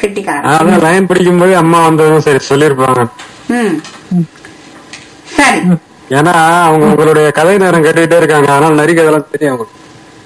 கெட்டிக்காரன் அதான் லைன் பிடிக்கும்போது அம்மா வந்ததும் சரி சொல்லியிருப்பாங்க ம் சரி ஏன்னா அவங்க உங்களுடைய கதை நேரம் கேட்டுக்கிட்டே இருக்காங்க அதனால நரி கதைலாம் தெரியும் அவங்களுக்கு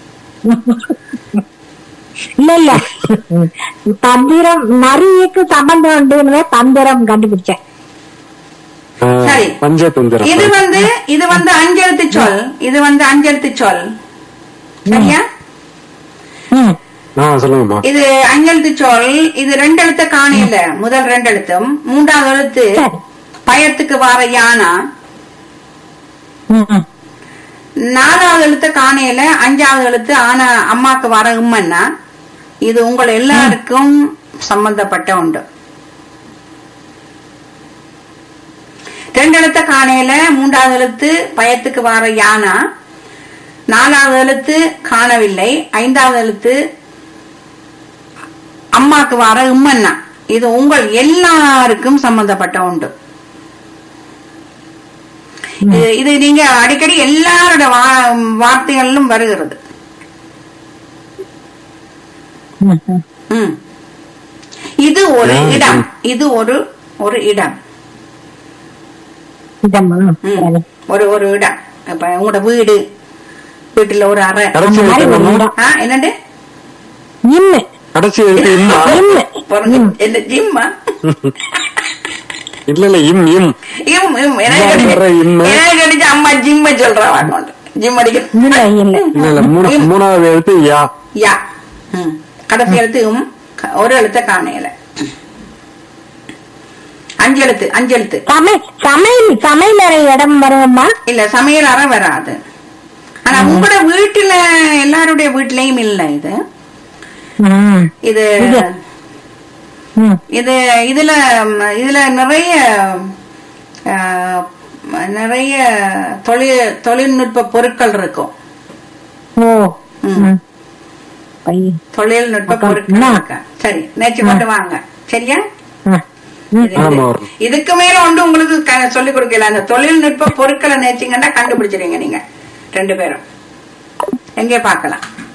இல்ல இல்ல தந்திரம் நரிக்கு சம்பந்தம் உண்டுன்னு தந்திரம் கண்டுபிடிச்சேன் ஆ, சரி. பஞ்சதந்திரம் இது வந்து இது வந்து அஞ்செழுத்து சொல் இது வந்து அஞ்செழுத்து சொல் சரியா ம். ஆ சொல்லுங்கம்மா இது அஞ்செழுத்து சொல் இது ரெண்டு எழுத்த காணையில முதல் ரெண்டு எழுத்தும் மூன்றாவது எழுத்து சரி. பயத்துக்கு வர யானா ம். நாலாவது எழுத்து காணையில அஞ்சாவது எழுத்து ஆனா அம்மாக்கு வர உம்மன்னா இது உங்கள் எல்லாருக்கும் சம்பந்தப்பட்ட உண்டு ரெண்டு எழுத்த காணையில மூன்றாவது எழுத்து பயத்துக்கு வர யானா நாலாவது எழுத்து காணவில்லை ஐந்தாவது எழுத்து அம்மாக்கு வர உம்மன்னா இது உங்கள் எல்லாருக்கும் சம்பந்தப்பட்ட உண்டு இது இது நீங்க அடிக்கடி எல்லாரோட வா- வார்த்தைகளிலும் வருகிறது ம். ம். ம். இது ஒரு ம். இடம் இது ஒரு ஒரு இடம் இதம்மா ம். சரி. ஒரு ஒரு இடம் இப்ப உங்களோட வீடு வீட்டுல ஒரு அறை கடைசி அந்த மாதிரி எழுத்து ஒரு என்னம்மா? இடம். ஆ, என்னண்டு இம்மு கடைசி எழுத்து இம்மா இம்மு பாருங்க, என்ன ஜிம்மா இல்ல இல்ல இம் இம் இம் இம் எனக்கு இம்மா அடிச்சு- வர இம்மு. எனக்கு அடிச்சு அம்மா ஜிம்ம சொல்றா வாங்க ஜிம் அடிக்க இல்ல இல்ல இல்ல இல்ல மூணு இம். மூணாவது எழுத்து யா யா ம். கடைசி எழுத்து உம் க- ஒரு எழுத்த காணையில அஞ்சு எழுத்து அஞ்சு எழுத்து சமை சமையல் சமையலறை இடம் வருமா இல்ல சமையல் அறை வராது ஆனா உங்களோட வீட்டுல எல்லாருடைய வீட்லயும் இல்ல இது ம். இது இது. ம். இது இதுல ம், இதுல நிறைய ஆ, நிறைய தொழில் தொழில்நுட்ப பொருட்கள் இருக்கும் ஓ ம். ம். பை- தொழில்நுட்ப அக்கா, பொருட்கள் என்ன? இருக்கு சரி நேற்று கொண்டு வாங்க சரியா ஆ. ம். இது- ஆமா, வரும். இதுக்கு மேல ஒன்று உங்களுக்கு க- சொல்லிக் கொடுக்கல அந்த தொழில்நுட்ப பொருட்களை நேச்சிங்கன்னா கண்டுபிடிச்சிருவீங்க நீங்க ரெண்டு பேரும் எங்கே பார்க்கலாம்